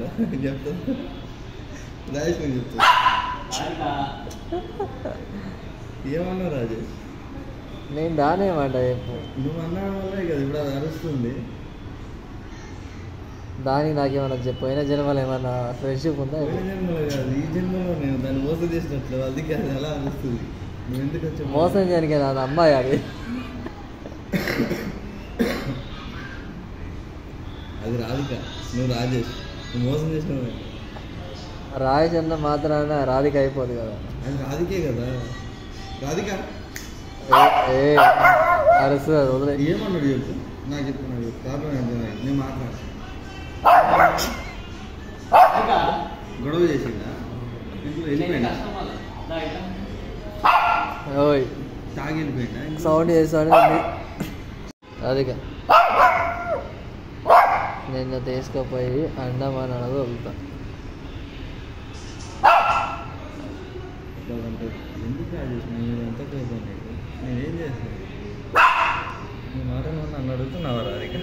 చెప్తాడు చెప్తాను రాజేష్ నేను చెప్తాను ఏమన్నావు రాజేష్ నేను దానేమాట చెప్పు నువ్వు అన్నా వల్లే కదా ఇప్పుడు అది అరుస్తుంది దానికి నాకేమన్నా చెప్పు పోయిన జన్మలో ఏమన్నా ఫ్రెండ్షిప్ ఉందా పోయిన జన్మలో కాదు ఈ జన్మలో నేను దాన్ని మోసం చేసినట్లు అందుకే అది అలా అరుస్తుంది నువ్వు ఎందుకు వచ్చావు మోసం చేయడానికి నా అమ్మాయి అది అది రాధిక నువ్వు రాజేష్ నువ్వు మోసం చేసినావు రాయేష్ అన్న మాత్రాన రాధిక అయిపోదు కదా అది రాధికే కదా రాధిక ఏ, ఏ అరుస్తుంది అది వదిలే ఏమన్నాడు చెప్పు నాకు చెప్పు నాకు చెప్పు ప్రాబ్లం ఏంటో నాకు నేను మాట్లాడు గొడవ చేసిందా ఇంట్లో వెళ్ళిపోయినా ఓయ్ తాగి వెళ్ళిపోయినా సౌండ్ చేస్తాడు రాధిక నిన్ను తీసుకుపోయి అండమాన్ అన్నది వదులుతా అంటే ఎందుకు రాజేష్ నేను ఎంత కోపం నీకు నేనేం చేస్తాను నీ మాట నన్ను అడుగుతున్నావా రాధిక